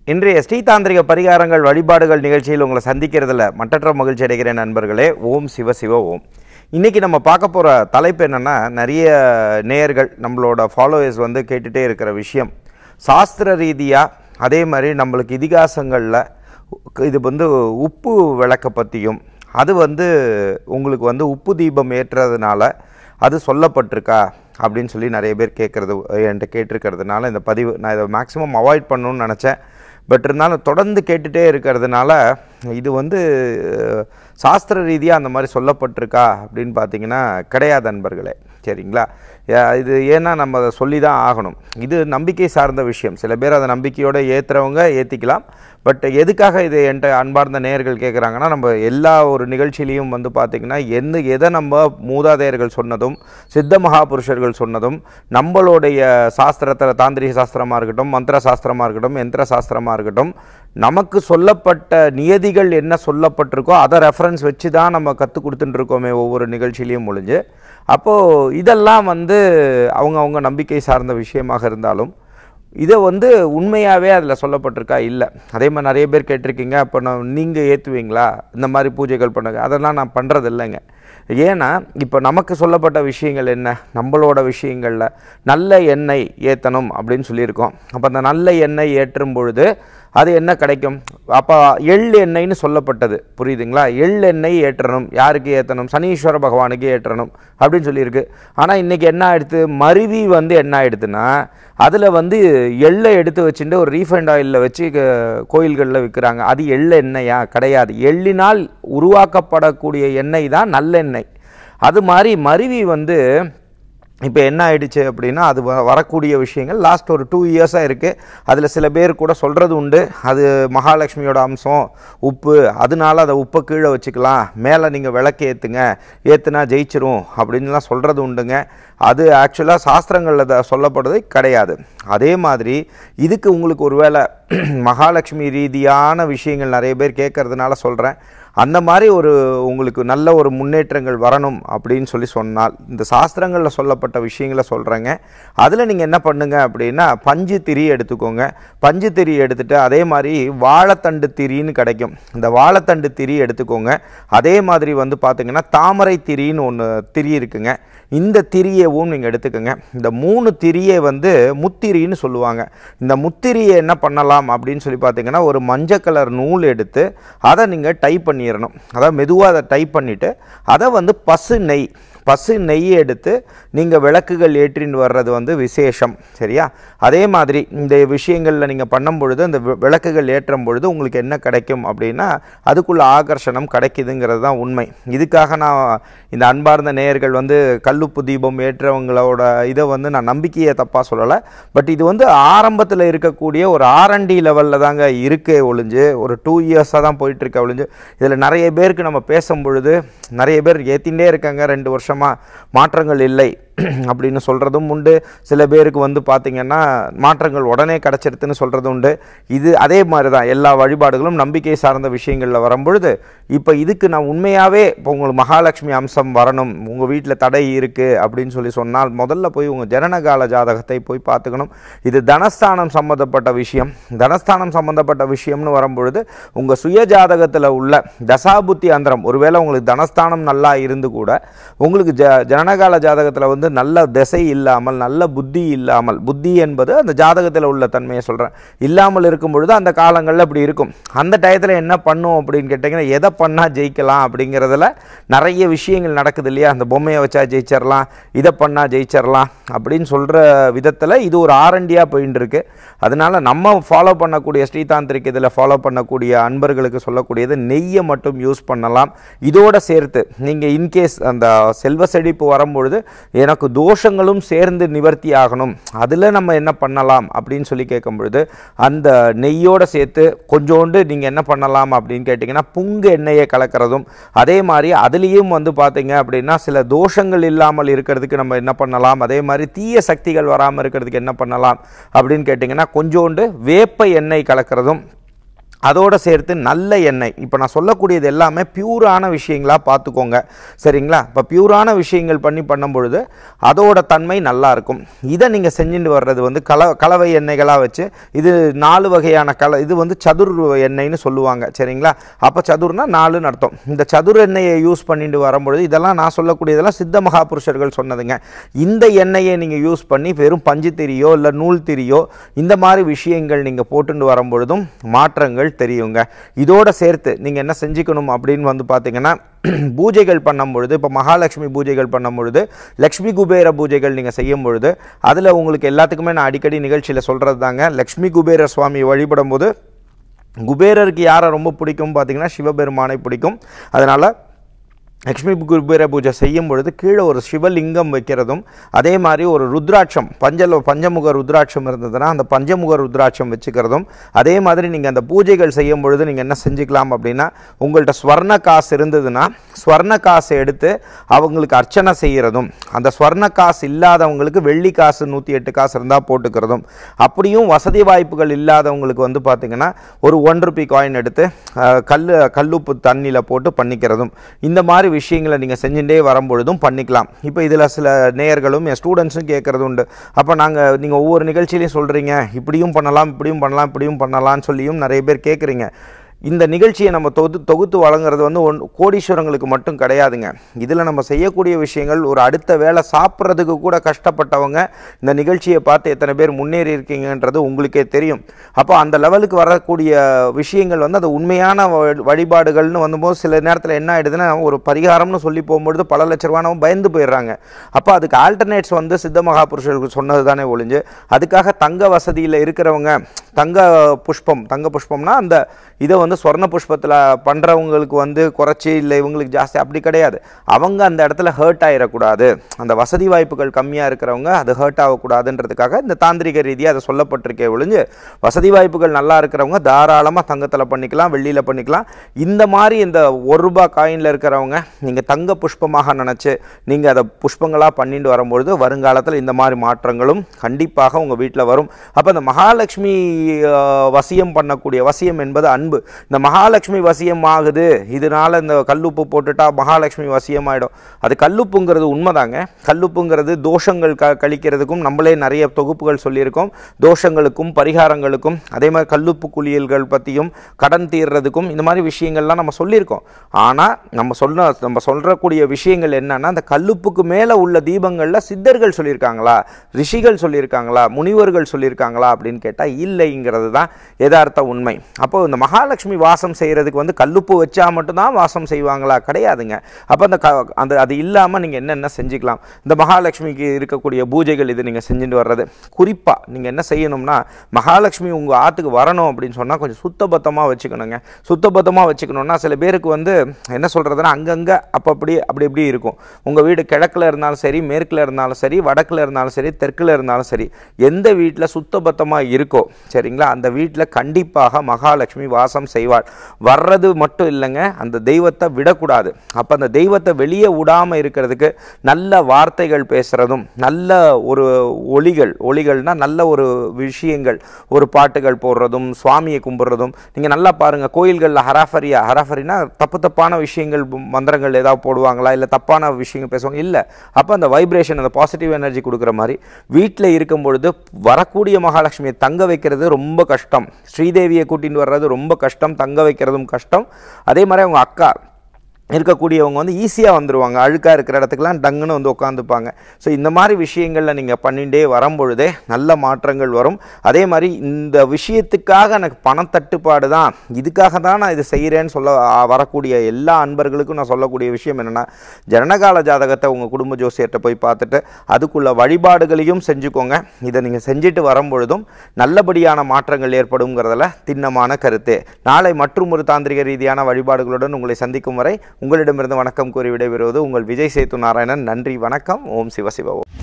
இன்றைய ஸ்ரீதாந்திரிக பரிகாரங்கள் வழிபாடுகள் நிகழ்ச்சியில் உங்களை சந்திக்கிறதுல மட்டற்ற மகிழ்ச்சி அடைகிறேன் நண்பர்களே ஓம் சிவ சிவ ஓம் இன்றைக்கி நம்ம பார்க்க போகிற தலைப்பு என்னென்னா நிறைய நேயர்கள் நம்மளோட ஃபாலோவர்ஸ் வந்து கேட்டுகிட்டே இருக்கிற விஷயம் சாஸ்திர ரீதியாக அதே மாதிரி நம்மளுக்கு இதிகாசங்களில் இது வந்து உப்பு விளக்கை பற்றியும் அது வந்து உங்களுக்கு வந்து உப்பு தீபம் ஏற்றுறதுனால அது சொல்லப்பட்டிருக்கா அப்படின்னு சொல்லி நிறைய பேர் கேட்குறது என்கிட்ட கேட்டிருக்கிறதுனால இந்த பதிவு நான் இதை மேக்ஸிமம் அவாய்ட் பண்ணணும்னு நினச்சேன் பட் இருந்தாலும் தொடர்ந்து கேட்டுகிட்டே இருக்கிறதுனால இது வந்து அஹ், சாஸ்திர ரீதியாக அந்த மாதிரி சொல்லப்பட்டிருக்கா அப்படின்னு பார்த்தீங்கன்னா கிடையாது நண்பர்களே சரிங்களா யா- இது ஏன்னா நம்ம அதை சொல்லி தான் ஆகணும் இது நம்பிக்கை சார்ந்த விஷயம் சில பேர் அதை நம்பிக்கையோடு ஏற்றுறவங்க ஏற்றிக்கலாம் பட் எதுக்காக இது என்கிட்ட அன்பார்ந்த நேயர்கள் கேட்குறாங்கன்னா நம்ம எல்லா ஒரு நிகழ்ச்சியிலையும் வந்து பார்த்திங்கன்னா எந்த எதை நம்ம மூதாதையர்கள் சொன்னதும் சித்த மகாபுருஷர்கள் சொன்னதும் நம்மளுடைய சாஸ்திரத்தில் தாந்திரிக சாஸ்திரமாக இருக்கட்டும் மந்திர சாஸ்திரமாக இருக்கட்டும் யந்திர சாஸ்திரமாக இருக்கட்டும் நமக்கு சொல்லப்பட்ட நியதிகள் என்ன சொல்லப்பட்டிருக்கோ அதை ரெஃபரன்ஸ் வச்சு தான் நம்ம கற்றுக் கொடுத்துட்டு இருக்கோமே ஒவ்வொரு நிகழ்ச்சியிலையும் முடிஞ்சு அப்போது இதெல்லாம் வந்து அவங்க அவங்க நம்பிக்கை சார்ந்த விஷயமாக இருந்தாலும் இதை வந்து உண்மையாகவே அதில் சொல்லப்பட்டிருக்கா இல்லை அதே மாதிரி நிறைய பேர் கேட்டிருக்கீங்க அப்போ நான் நீங்கள் ஏற்றுவீங்களா இந்த மாதிரி பூஜைகள் பண்ணுங்க அதெல்லாம் நான் பண்ணுறது இல்லைங்க ஏன்னா இப்போ நமக்கு சொல்லப்பட்ட விஷயங்கள் என்ன நம்மளோட விஷயங்களில் நல்ல எண்ணெய் ஏற்றணும் அப்படின்னு சொல்லியிருக்கோம் அப்போ அந்த நல்ல எண்ணெய் ஏற்றும் பொழுது அது என்ன கிடைக்கும் அப்போ எள் எண்ணெய்னு சொல்லப்பட்டது புரியுதுங்களா எள் எண்ணெய் ஏற்றணும் யாருக்கு ஏற்றணும் சனீஸ்வர பகவானுக்கு ஏற்றணும் அப்படின்னு சொல்லியிருக்கு ஆனால் இன்றைக்கி என்ன ஆயிடுத்து மருவி வந்து என்ன ஆயிடுதுன்னா அதில் வந்து எள்ளை எடுத்து வச்சுட்டு ஒரு ரீஃபைண்ட் ஆயிலில் வச்சு கோயில்களில் விற்கிறாங்க அது எள் எண்ணெயா கிடையாது எள்ளினால் உருவாக்கப்படக்கூடிய எண்ணெய் தான் நல்லெண்ணெய் அது மாதிரி மருவி வந்து இப்போ என்ன ஆயிடுச்சு அப்படின்னா அது வ- வரக்கூடிய விஷயங்கள் லாஸ்ட் ஒரு டூ இயர்ஸாக இருக்குது அதில் சில பேர் கூட சொல்கிறது உண்டு அது மகாலட்சுமியோட அம்சம் உப்பு அதனால அதை உப்பை கீழே வச்சுக்கலாம் மேலே நீங்கள் விளக்கு ஏற்றுங்க ஏற்றுனா ஜெயிச்சிரும் அப்படின்லாம் சொல்கிறது உண்டுங்க அது ஆக்சுவலாக சாஸ்திரங்களில் த- சொல்லப்படுறது கிடையாது அதே மாதிரி இதுக்கு உங்களுக்கு ஒருவேளை மகாலட்சுமி ரீதியான விஷயங்கள் நிறைய பேர் கேட்கறதுனால சொல்கிறேன் அந்த மாதிரி ஒரு உங்களுக்கு நல்ல ஒரு முன்னேற்றங்கள் வரணும் அப்படின்னு சொல்லி சொன்னால் இந்த சாஸ்திரங்களில் சொல்லப்பட்ட விஷயங்களை சொல்கிறேங்க அதில் நீங்கள் என்ன பண்ணுங்க அப்படின்னா பஞ்சு திரி எடுத்துக்கோங்க பஞ்சு திரி எடுத்துட்டு அதே மாதிரி வாழைத்தண்டு திரின்னு கிடைக்கும் இந்த வாழைத்தண்டு திரி எடுத்துக்கோங்க அதே மாதிரி வந்து பார்த்தீங்கன்னா தாமரை திரின்னு ஒன்று திரி இருக்குங்க இந்த திரியவும் நீங்கள் எடுத்துக்கோங்க இந்த மூணு திரியை வந்து முத்திரின்னு சொல்லுவாங்க இந்த முத்திரியை என்ன பண்ணலாம் அப்படின்னு சொல்லி பார்த்தீங்கன்னா ஒரு மஞ்சள் கலர் நூல் எடுத்து அதை நீங்கள் டைப் பண்ணிடணும் அதாவது மெதுவாக அதை டைப் பண்ணிவிட்டு அதை வந்து பசு நெய் பசு நெய் எடுத்து நீங்கள் விளக்குகள் ஏற்றின்னு வர்றது வந்து விசேஷம் சரியா அதே மாதிரி இந்த விஷயங்களில் நீங்கள் பண்ணும் பொழுது அந்த வி- விளக்குகள் ஏற்றும் பொழுது உங்களுக்கு என்ன கிடைக்கும் அப்படின்னா அதுக்குள்ள ஆகர்ஷணம் கிடைக்குதுங்கிறது தான் உண்மை இதுக்காக நான் இந்த அன்பார்ந்த நேயர்கள் வந்து கல்லுப்பு தீபம் ஏற்றவங்களோட இதை வந்து நான் நம்பிக்கையை தப்பாக சொல்லலை பட் இது வந்து ஆரம்பத்தில் இருக்கக்கூடிய ஒரு ஆர்என்டி லெவலில் தாங்க இருக்கே ஒழிஞ்சு ஒரு டூ இயர்ஸாக தான் போயிட்டுருக்க ஒழிஞ்சு இதில் நிறைய பேருக்கு நம்ம பேசும் பொழுது நிறைய பேர் ஏற்றிகிட்டே இருக்காங்க ரெண்டு வருஷமாக மாற்றங்கள் இல்லை அப்படின்னு சொல்கிறதும் உண்டு சில பேருக்கு வந்து பார்த்திங்கன்னா மாற்றங்கள் உடனே கிடச்சிருதுன்னு சொல்கிறதும் உண்டு இது அதே மாதிரி தான் எல்லா வழிபாடுகளும் நம்பிக்கை சார்ந்த விஷயங்களில் வரும்பொழுது இப்போ இதுக்கு நான் உண்மையாகவே இப்போ உங்களுக்கு மகாலட்சுமி அம்சம் வரணும் உங்கள் வீட்டில் தடை இருக்குது அப்படின்னு சொல்லி சொன்னால் முதல்ல போய் உங்கள் ஜனனகால ஜாதகத்தை போய் பார்த்துக்கணும் இது தனஸ்தானம் சம்மந்தப்பட்ட விஷயம் தனஸ்தானம் சம்மந்தப்பட்ட விஷயம்னு வரும்பொழுது உங்கள் சுய ஜாதகத்தில் உள்ள தசாபுத்தி அந்தரம் ஒருவேளை உங்களுக்கு தனஸ்தானம் நல்லா இருந்து கூட உங்களுக்கு ஜ ஜனனகால ஜாதகத்தில் வந்து நல்ல திசை இல்லாமல் நல்ல புத்தி இல்லாமல் புத்தி என்பது அந்த ஜாதகத்தில் உள்ள தன்மையை சொல்கிறேன் இல்லாமல் இருக்கும் பொழுது அந்த காலங்களில் இப்படி இருக்கும் அந்த டயத்தில் என்ன பண்ணும் அப்படின்னு கேட்டிங்கன்னா எதை பண்ணால் ஜெயிக்கலாம் அப்படிங்கிறதுல நிறைய விஷயங்கள் நடக்குது இல்லையா அந்த பொம்மையை வச்சா ஜெயிச்சிடலாம் இதை பண்ணால் ஜெயிச்சிடலாம் அப்படின்னு சொல்கிற விதத்தில் இது ஒரு ஆரண்டியாக போயின்னு இருக்கு அதனால நம்ம ஃபாலோ பண்ணக்கூடிய ஸ்ரீதாந்திரிக் இதில் ஃபாலோ பண்ணக்கூடிய அன்பர்களுக்கு சொல்லக்கூடியது நெய்யை மட்டும் யூஸ் பண்ணலாம் இதோட சேர்த்து நீங்கள் இன்கேஸ் அந்த செல்வ செழிப்பு வரும்பொழுது எனக்கு தோஷங்களும் சேர்ந்து நிவர்த்தி ஆகணும் அதில் நம்ம என்ன பண்ணலாம் அப்படின்னு சொல்லி கேட்கும் பொழுது அந்த நெய்யோட சேர்த்து கொஞ்சோண்டு நீங்கள் என்ன பண்ணலாம் அப்படின்னு கேட்டிங்கன்னா புங்கு எண்ணெயை கலக்கிறதும் அதே மாதிரி அதுலேயும் வந்து பார்த்தீங்க அப்படின்னா சில தோஷங்கள் இல்லாமல் இருக்கிறதுக்கு நம்ம என்ன பண்ணலாம் அதே மாதிரி தீய சக்திகள் வராமல் இருக்கிறதுக்கு என்ன பண்ணலாம் அப்படின்னு கேட்டிங்கன்னா கொஞ்சோண்டு வேப்ப எண்ணெய் கலக்கிறதும் அதோடு சேர்த்து நல்ல எண்ணெய் இப்போ நான் சொல்லக்கூடியது எல்லாமே பியூரான விஷயங்களாக பார்த்துக்கோங்க சரிங்களா இப்போ பியூரான விஷயங்கள் பண்ணி பண்ணும் பொழுது அதோட தன்மை நல்லா இருக்கும் இதை நீங்கள் செஞ்சுட்டு வர்றது வந்து கல கலவை எண்ணெய்களாக வச்சு இது நாலு வகையான கல இது வந்து சதுர் எண்ணெய்னு சொல்லுவாங்க சரிங்களா அப்போ சதுர்னா நாலுன்னு அர்த்தம் இந்த சதுர் எண்ணெயை யூஸ் பண்ணிட்டு வரும்பொழுது இதெல்லாம் நான் சொல்லக்கூடியதெல்லாம் சித்த மகாபுருஷர்கள் சொன்னதுங்க இந்த எண்ணெயை நீங்கள் யூஸ் பண்ணி வெறும் பஞ்சு திரியோ இல்லை நூல் திரியோ இந்த மாதிரி விஷயங்கள் நீங்கள் போட்டுட்டு வரும்பொழுதும் மாற்றங்கள் தெரியுங்க இதோட சேர்த்து நீங்கள் என்ன செஞ்சுக்கணும் அப்படின்னு வந்து பார்த்தீங்கன்னா பூஜைகள் பண்ணும் பொழுது இப்போ மகாலட்சுமி பூஜைகள் பண்ணும் பொழுது லக்ஷ்மி குபேர பூஜைகள் நீங்கள் செய்யும் பொழுது அதில் உங்களுக்கு எல்லாத்துக்குமே நான் அடிக்கடி நிகழ்ச்சியில் சொல்கிறது தாங்க லக்ஷ்மி குபேர சுவாமி வழிபடும் போது குபேரருக்கு யாரை ரொம்ப பிடிக்கும் பார்த்தீங்கன்னா சிவபெருமானை பிடிக்கும் அதனால் லக்ஷ்மி குபேர பூஜை செய்யும் பொழுது கீழே ஒரு சிவலிங்கம் வைக்கிறதும் அதே மாதிரி ஒரு ருத்ராட்சம் பஞ்சல பஞ்சமுக ருத்ராட்சம் இருந்ததுன்னா அந்த பஞ்சமுக ருத்ராட்சம் வச்சுக்கிறதும் அதே மாதிரி நீங்கள் அந்த பூஜைகள் செய்யும் பொழுது நீங்கள் என்ன செஞ்சுக்கலாம் அப்படின்னா உங்கள்கிட்ட ஸ்வர்ண காசு இருந்ததுன்னா ஸ்வர்ண காசை எடுத்து அவங்களுக்கு அர்ச்சனை செய்கிறதும் அந்த ஸ்வர்ண காசு இல்லாதவங்களுக்கு வெள்ளி காசு நூற்றி எட்டு காசு இருந்தால் போட்டுக்கிறதும் அப்படியும் வசதி வாய்ப்புகள் இல்லாதவங்களுக்கு வந்து பார்த்திங்கன்னா ஒரு ஒன் ருபி காயின் எடுத்து அஹ், கல் கல்லுப்பு தண்ணியில் போட்டு பண்ணிக்கிறதும் இந்த மாதிரி விஷயங்களை நீங்கள் செஞ்சுட்டே வரும்பொழுதும் பண்ணிக்கலாம் இப்போ இதில் சில நேயர்களும் என் ஸ்டூடெண்ட்ஸும் கேட்குறது உண்டு அப்போ நாங்கள் நீங்கள் ஒவ்வொரு நிகழ்ச்சியிலையும் சொல்கிறீங்க இப்படியும் பண்ணலாம் இப்படியும் பண்ணலாம் இப்படியும் பண்ணலாம்னு சொல்லியும் நிறைய பேர் கேட்குறீங்க இந்த நிகழ்ச்சியை நம்ம தொகுத்து தொகுத்து வழங்குறது வந்து ஒன் கோடீஸ்வரங்களுக்கு மட்டும் கிடையாதுங்க இதில் நம்ம செய்யக்கூடிய விஷயங்கள் ஒரு அடுத்த வேலை சாப்பிட்றதுக்கு கூட கஷ்டப்பட்டவங்க இந்த நிகழ்ச்சியை பார்த்து எத்தனை பேர் முன்னேறி இருக்கீங்கன்றது உங்களுக்கே தெரியும் அப்போ அந்த லெவலுக்கு வரக்கூடிய விஷயங்கள் வந்து அது உண்மையான வ- வழிபாடுகள்னு வந்தபோது சில நேரத்தில் என்ன ஆயிடுதுன்னா ஒரு பரிகாரம்னு சொல்லி போகும்பொழுது பல லட்ச ரூபானவங்க பயந்து போயிடுறாங்க அப்போ அதுக்கு ஆல்டர்னேட்ஸ் வந்து சித்த மகாபுருஷர்களுக்கு சொன்னது தானே ஒழிஞ்சு அதுக்காக தங்க வசதியில் இருக்கிறவங்க தங்க புஷ்பம் தங்க புஷ்பம்னா அந்த இதை வந்து சொர்ண புஷ்பத்தில் பண்ணுறவங்களுக்கு வந்து குறைச்சி இல்லை இவங்களுக்கு ஜாஸ்தி அப்படி கிடையாது அவங்க அந்த இடத்துல ஹர்ட் ஆயிடக்கூடாது அந்த வசதி வாய்ப்புகள் கம்மியாக இருக்கிறவங்க அது ஹர்ட் ஆகக்கூடாதுன்றதுக்காக இந்த தாந்திரிக ரீதியாக அதை சொல்லப்பட்டிருக்கே ஒழிஞ்சு வசதி வாய்ப்புகள் நல்லா இருக்கிறவங்க தாராளமாக தங்கத்தில் பண்ணிக்கலாம் வெள்ளியில் பண்ணிக்கலாம் இந்த மாதிரி இந்த ஒரு ரூபாய் காயினில் இருக்கிறவங்க நீங்கள் தங்க புஷ்பமாக நினச்சி நீங்கள் அதை புஷ்பங்களாக பண்ணிட்டு வரும்பொழுது வருங்காலத்தில் இந்த மாதிரி மாற்றங்களும் கண்டிப்பாக உங்கள் வீட்டில் வரும் அப்போ இந்த மகாலட்சுமி ஆஹ், வசியம் பண்ணக்கூடிய வசியம் என்பது அன்பு இந்த மகாலட்சுமி வசியம் ஆகுது இதனால இந்த கல்லுப்பு போட்டுட்டா மகாலட்சுமி வசியம் ஆகிடும் அது கல்லுப்புங்கிறது உண்மைதாங்க கல்லுப்புங்கிறது தோஷங்கள் க கழிக்கிறதுக்கும் நம்மளே நிறைய தொகுப்புகள் சொல்லியிருக்கோம் தோஷங்களுக்கும் பரிகாரங்களுக்கும் அதே மாதிரி கல்லுப்பு குளியல்கள் பற்றியும் கடன் தீர்றதுக்கும் இந்த மாதிரி விஷயங்கள்லாம் நம்ம சொல்லியிருக்கோம் ஆனால் நம்ம சொல்ல நம்ம சொல்கிறக்கூடிய விஷயங்கள் என்னன்னா அந்த கல்லுப்புக்கு மேலே உள்ள தீபங்களில் சித்தர்கள் சொல்லியிருக்காங்களா ரிஷிகள் சொல்லியிருக்காங்களா முனிவர்கள் சொல்லியிருக்காங்களா அப்படின்னு கேட்டால் இல்லைங்கிறது தான் யதார்த்த உண்மை அப்போ இந்த மகாலட்சுமி வாசம் செய்கிறதுக்கு வந்து கல்லுப்பு வச்சா மட்டும்தான் வாசம் செய்வாங்களா கிடையாதுங்க அப்போ அந்த க அந்த அது இல்லாமல் நீங்கள் என்னென்ன செஞ்சுக்கலாம் இந்த மகாலட்சுமிக்கு இருக்கக்கூடிய பூஜைகள் இது நீங்கள் செஞ்சுட்டு வர்றது குறிப்பாக நீங்கள் என்ன செய்யணும்னா மகாலட்சுமி உங்கள் ஆற்றுக்கு வரணும் அப்படின்னு சொன்னால் கொஞ்சம் சுத்தபத்தமாக வச்சுக்கணுங்க சுத்தபத்தமாக வச்சுக்கணும்னா சில பேருக்கு வந்து என்ன சொல்கிறதுனா அங்கங்கே அப்போ அப்படி அப்படி இப்படி இருக்கும் உங்கள் வீடு கிழக்கில் இருந்தாலும் சரி மேற்கில் இருந்தாலும் சரி வடக்கில் இருந்தாலும் சரி தெற்கில் இருந்தாலும் சரி எந்த வீட்டில் சுத்தபத்தமாக இருக்கோ சரிங்களா அந்த வீட்டில் கண்டிப்பாக மகாலட்சுமி வாசம் செய்வாள் வர்றது மட்டும் இல்லைங்க அந்த தெய்வத்தை விடக்கூடாது அப்போ அந்த தெய்வத்தை வெளியே விடாமல் இருக்கிறதுக்கு நல்ல வார்த்தைகள் பேசுகிறதும் நல்ல ஒரு ஒளிகள் ஒளிகள்னா நல்ல ஒரு விஷயங்கள் ஒரு பாட்டுகள் போடுறதும் சுவாமியை கும்பிட்றதும் நீங்கள் நல்லா பாருங்கள் கோயில்களில் ஹராஃபரியா ஹராஃபரினா தப்பு தப்பான விஷயங்கள் மந்திரங்கள் ஏதாவது போடுவாங்களா இல்லை தப்பான விஷயங்கள் பேசுவாங்க இல்லை அப்போ அந்த வைப்ரேஷன் அந்த பாசிட்டிவ் எனர்ஜி கொடுக்குற மாதிரி வீட்டில் இருக்கும் பொழுது வரக்கூடிய மகாலட்சுமியை தங்க வைக்கிறது ரொம்ப கஷ்டம் ஸ்ரீதேவியை கூட்டிட்டு வர்றது ரொம்ப கஷ்டம் தங்க வைக்கிறதும் கஷ்டம் அதே மாதிரி அவங்க அக்கா இருக்கக்கூடியவங்க வந்து ஈஸியாக வந்துடுவாங்க அழுக்காக இருக்கிற இடத்துக்குலாம் டங்குன்னு வந்து உட்காந்துப்பாங்க ஸோ இந்த மாதிரி விஷயங்களில் நீங்கள் பண்ணிகிட்டே வரும்பொழுதே நல்ல மாற்றங்கள் வரும் அதே மாதிரி இந்த விஷயத்துக்காக எனக்கு பணத்தட்டுப்பாடு தான் இதுக்காக தான் நான் இது செய்கிறேன்னு சொல்ல ஆ, வரக்கூடிய எல்லா அன்பர்களுக்கும் நான் சொல்லக்கூடிய விஷயம் என்னென்னா ஜனனகால ஜாதகத்தை உங்கள் குடும்ப ஜோசியர்கிட்ட போய் பார்த்துட்டு அதுக்குள்ள வழிபாடுகளையும் செஞ்சுக்கோங்க இதை நீங்கள் செஞ்சுட்டு வரும்பொழுதும் நல்லபடியான மாற்றங்கள் ஏற்படுங்கிறதுல திண்ணமான கருத்து நாளை மற்றும் ஒரு தாந்திரிக ரீதியான வழிபாடுகளுடன் உங்களை சந்திக்கும் வரை உங்களிடமிருந்து வணக்கம் கூறி விடைபெறுவது உங்கள் விஜய் சேத்து நாராயணன் நன்றி வணக்கம் ஓம் சிவ சிவ ஓம்